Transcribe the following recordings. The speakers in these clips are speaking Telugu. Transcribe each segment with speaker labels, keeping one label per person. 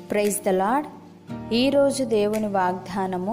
Speaker 1: ప్రైజ్ ద లాడ్ ఈరోజు దేవుని వాగ్దానము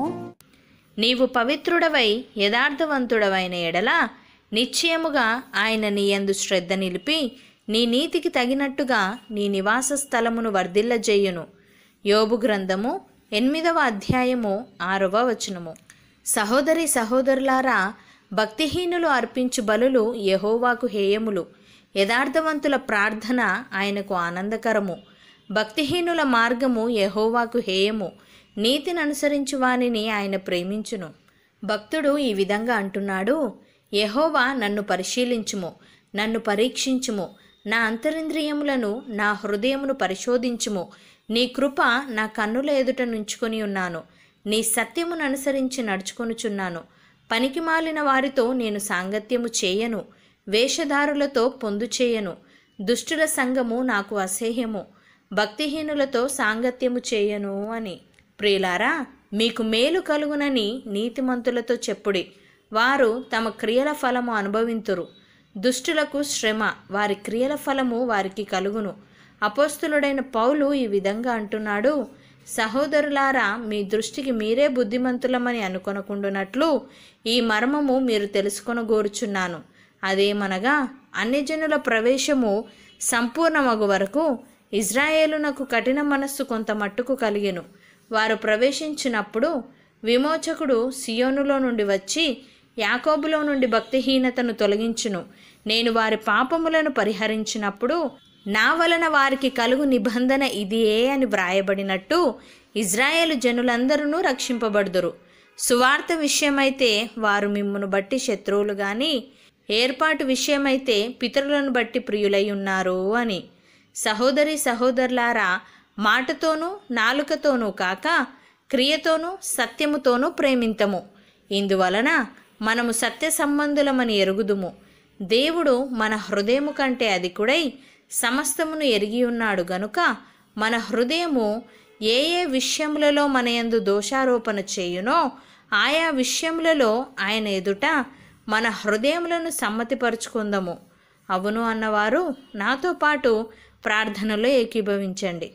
Speaker 2: నీవు పవిత్రుడవై యథార్థవంతుడవైన ఎడల నిశ్చయముగా ఆయన నీ యందు శ్రద్ధ నిలిపి నీ నీతికి తగినట్టుగా నీ నివాస స్థలమును వర్ధిల్లజేయును యోబు గ్రంథము ఎనిమిదవ అధ్యాయము ఆరవ వచనము సహోదరి సహోదరులారా భక్తిహీనులు అర్పించు బలులు యహోవాకు హేయములు యథార్థవంతుల ప్రార్థన ఆయనకు ఆనందకరము భక్తిహీనుల మార్గము యహోవాకు హేయము నీతిని అనుసరించు వానిని ఆయన ప్రేమించును భక్తుడు ఈ విధంగా అంటున్నాడు యహోవా నన్ను పరిశీలించుము నన్ను పరీక్షించుము నా అంతరింద్రియములను నా హృదయమును పరిశోధించుము నీ కృప నా కన్నుల ఎదుట నుంచుకొని ఉన్నాను నీ సత్యమును అనుసరించి నడుచుకొనుచున్నాను పనికి మాలిన వారితో నేను సాంగత్యము చేయను వేషధారులతో పొందు చేయను దుష్టుల సంగము నాకు అసహ్యము భక్తిహీనులతో సాంగత్యము చేయను అని ప్రియులారా మీకు మేలు కలుగునని నీతిమంతులతో చెప్పుడి వారు తమ క్రియల ఫలము అనుభవింతురు దుష్టులకు శ్రమ వారి క్రియల ఫలము వారికి కలుగును అపోస్తులుడైన పౌలు ఈ విధంగా అంటున్నాడు సహోదరులారా మీ దృష్టికి మీరే బుద్ధిమంతులమని అనుకొనకుండునట్లు ఈ మర్మము మీరు తెలుసుకొనగోరుచున్నాను అదేమనగా అన్యజనుల ప్రవేశము సంపూర్ణమగు వరకు ఇజ్రాయేలునకు కఠిన మనస్సు కొంత మట్టుకు కలిగెను వారు ప్రవేశించినప్పుడు విమోచకుడు సియోనులో నుండి వచ్చి యాకోబులో నుండి భక్తిహీనతను తొలగించును నేను వారి పాపములను పరిహరించినప్పుడు నా వలన వారికి కలుగు నిబంధన ఇదియే అని వ్రాయబడినట్టు ఇజ్రాయేలు జనులందరూ రక్షింపబడుదురు సువార్త విషయమైతే వారు మిమ్మును బట్టి శత్రువులు గాని ఏర్పాటు విషయమైతే పితరులను బట్టి ప్రియులై ఉన్నారు అని సహోదరి సహోదరులారా మాటతోనూ నాలుకతోనూ కాక క్రియతోనూ సత్యముతోనూ ప్రేమింతము ఇందువలన మనము సత్య సంబంధులమని ఎరుగుదుము దేవుడు మన హృదయము కంటే అధికుడై సమస్తమును ఎరిగి ఉన్నాడు గనుక మన హృదయము ఏ ఏ విషయములలో మన యందు దోషారోపణ చేయునో ఆయా విషయములలో ఆయన ఎదుట మన హృదయములను సమ్మతిపరుచుకుందాము అవును అన్నవారు నాతో పాటు ప్రార్థనలో ఏకీభవించండి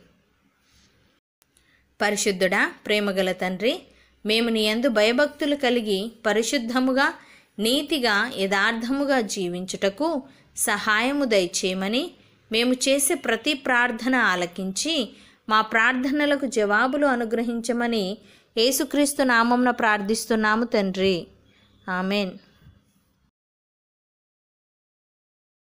Speaker 2: పరిశుద్ధుడా ప్రేమగల తండ్రి మేము నీ యందు భయభక్తులు కలిగి పరిశుద్ధముగా నీతిగా యథార్థముగా జీవించుటకు సహాయము దయచేయమని మేము చేసే ప్రతి ప్రార్థన ఆలకించి మా ప్రార్థనలకు జవాబులు అనుగ్రహించమని యేసుక్రీస్తు నామంన ప్రార్థిస్తున్నాము తండ్రి ఆమెన్